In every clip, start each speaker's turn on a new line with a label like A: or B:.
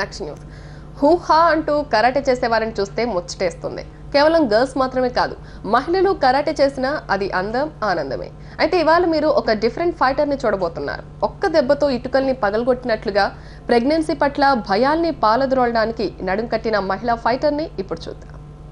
A: next news హూహా అంటూ karate చేసేవారిని చూస్తే ముచ్చటేస్తుంది కేవలం గర్ల్స్ మాత్రమే కాదు మహిళలు కరాటే చేసినా అది అందం ఆనందమే అయితే ఇవాళ మీరు ఒక డిఫరెంట్ ఫైటర్ని చూడబోతున్నారు ఒక్క దెబ్బతో ఇటుకల్ని పగలగొట్టినట్లుగా ప్రెగ్నెన్సీ పట్ల భయాల్ని పాలద్రోలడానికి నడుం కట్టిన మహిళా ఫైటర్ని ఇప్పుడు చూద్దాం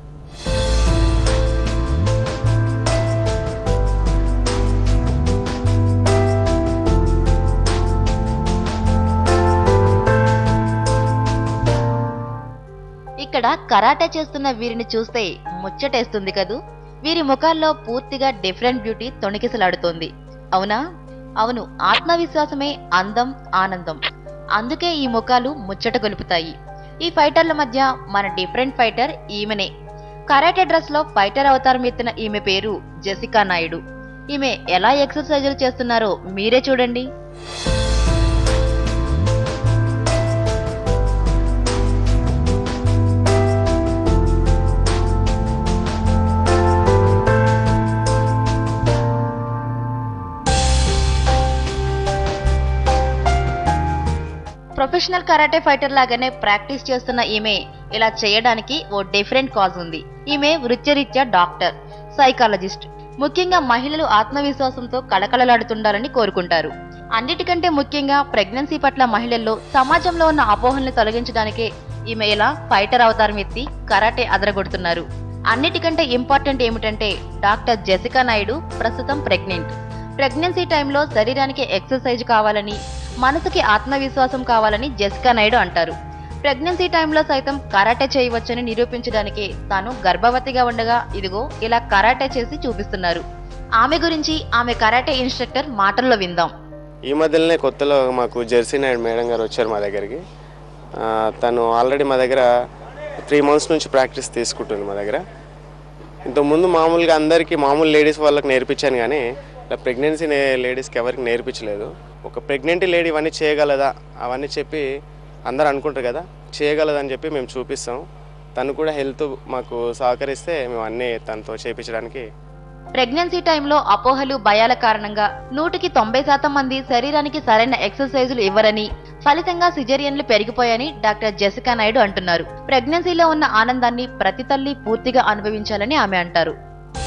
B: ఇక్కడ కరాటే చేస్తున్న వీరిని చూస్తే ముచ్చటేస్తుంది కదూ వీరి ముఖాల్లో పూర్తిగా డిఫరెంట్ బ్యూటీ తొణికిసలాడుతోంది అవునా అవును ఆత్మవిశ్వాసమే అందం ఆనందం అందుకే ఈ ముఖాలు ముచ్చట గొలుపుతాయి ఈ ఫైటర్ల మధ్య మన డిఫరెంట్ ఫైటర్ ఈమెనే కరాటే డ్రెస్ లో ఫైటర్ అవతారం ఎత్తిన ఈమె పేరు జెసికా నాయుడు ఈమె ఎలా ఎక్సర్సైజులు చేస్తున్నారో మీరే చూడండి ప్రొఫెషనల్ కరాటే ఫైటర్ లాగానే ప్రాక్టీస్ చేస్తున్న ఈమె ఇలా చేయడానికి ఓ డిఫరెంట్ కాజ్ ఉంది ఈమె వృత్తిరీత్యా డాక్టర్ సైకాలజిస్ట్ ముఖ్యంగా మహిళలు ఆత్మవిశ్వాసంతో కళకళలాడుతుండాలని కోరుకుంటారు అన్నిటికంటే ముఖ్యంగా ప్రెగ్నెన్సీ పట్ల మహిళల్లో సమాజంలో ఉన్న అపోహల్ని తొలగించడానికే ఈమె ఇలా ఫైటర్ అవతారం ఎత్తి కరాటే అదరగొడుతున్నారు అన్నిటికంటే ఇంపార్టెంట్ ఏమిటంటే డాక్టర్ జెసికా నాయుడు ప్రస్తుతం ప్రెగ్నెంట్ ప్రెగ్నెన్సీ టైంలో శరీరానికి ఎక్సర్సైజ్ కావాలని మనసుకి ఆత్మవిశ్వాసం కావాలని జెసికా నాయుడు అంటారు ప్రెగ్నెన్సీ టైంలో సైతం కరాటే చేయవచ్చని నిరూపించడానికి తాను గర్భవతిగా ఉండగా ఇదిగో ఇలా కరాటే చేసి చూపిస్తున్నారు ఆమె గురించి ఆమె కరాటే ఇన్స్ట్రక్టర్ మాటల్లో విందాం
C: ఈ మధ్యలోనే కొత్తలో మాకు జెర్సీ నాయుడు మేడం గారు వచ్చారు మా దగ్గరికి ఆ, తను ఆల్రెడీ మా దగ్గర త్రీ మంత్స్ నుంచి ప్రాక్టీస్ తీసుకుంటుంది మా దగ్గర ఇంతకుముందు మామూలుగా అందరికీ మామూలు లేడీస్ వాళ్ళకి నేర్పించాను కానీ ఇలా ప్రెగ్నెన్సీ లేడీస్కి ఎవరికి నేర్పించలేదు ఒక ప్రెగ్నెంట్ లేడీ ఇవన్నీ చేయగలదా అవన్నీ చెప్పి అందరు అనుకుంటారు కదా చేయగలదని చెప్పి మేము చూపిస్తాం తను కూడా హెల్త్ మాకు సహకరిస్తే మేము అన్నీ తనతో చేయించడానికి
B: ప్రెగ్నెన్సీ టైంలో అపోహలు భయాల కారణంగా నూటికి తొంభై శాతం మంది శరీరానికి సరైన ఎక్సర్సైజులు ఇవ్వరని ఫలితంగా సిజేరియన్లు పెరిగిపోయాయని డాక్టర్ జెసికా నాయుడు అంటున్నారు ప్రెగ్నెన్సీలో ఉన్న ఆనందాన్ని ప్రతి తల్లి పూర్తిగా అనుభవించాలని ఆమె అంటారు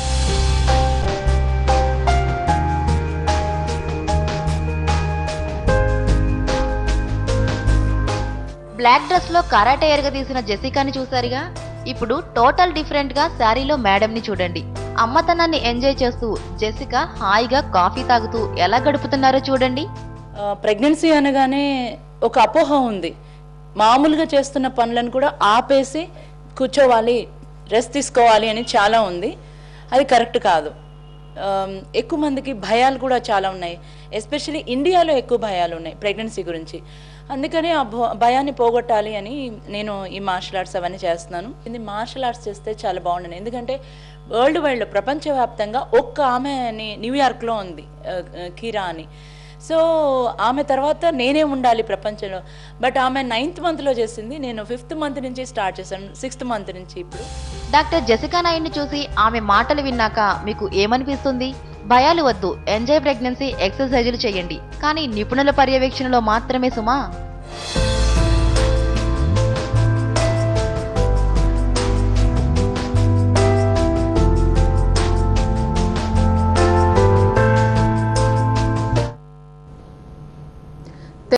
B: బ్లాక్ డ్రెస్ లో కరాటే ఎరగదీసిన జెసికాని చూసారుగా ఇప్పుడు టోటల్ డిఫరెంట్ గా శారీలో మేడం ని చూడండి అమ్మతనాన్ని ఎంజాయ్ చేస్తూ జెసికా హాయిగా కాఫీ తాగుతూ ఎలా గడుపుతున్నారో చూడండి
D: ప్రెగ్నెన్సీ అనగానే ఒక అపోహ ఉంది మామూలుగా చేస్తున్న పనులను కూడా ఆపేసి కూర్చోవాలి రెస్ట్ తీసుకోవాలి అని చాలా ఉంది అది కరెక్ట్ కాదు ఆమ్, ఎక్కువ మందికి భయాలు కూడా చాలా ఉన్నాయి ఎస్పెషలీ ఇండియాలో ఎక్కువ భయాలు ఉన్నాయి ప్రెగ్నెన్సీ గురించి అందుకని ఆ భ- భయాన్ని పోగొట్టాలి అని నేను ఈ మార్షల్ ఆర్ట్స్ అవన్నీ చేస్తున్నాను ఇది మార్షల్ ఆర్ట్స్ చేస్తే చాలా బాగుండను ఎందుకంటే వరల్డ్ వైడ్లో ప్రపంచవ్యాప్తంగా ఒక్క ఆమె అని న్యూయార్క్లో ఉంది ఆ, ఆ, కీరా అని సో ఆమె తర్వాత నేనే ఉండాలి ప్రపంచంలో బట్ ఆమె నైన్త్ మంత్లో చేసింది నేను ఫిఫ్త్ మంత్ నుంచి స్టార్ట్ చేశాను సిక్స్త్ మంత్ నుంచి ఇప్పుడు
B: డాక్టర్ జెసికా నాయుడిని చూసి ఆమె మాటలు విన్నాక మీకు ఏమనిపిస్తుంది భయాలు వద్దు ఎంజాయ్ ప్రెగ్నెన్సీ ఎక్సర్సైజులు చేయండి కానీ నిపుణుల పర్యవేక్షణలో మాత్రమే సుమా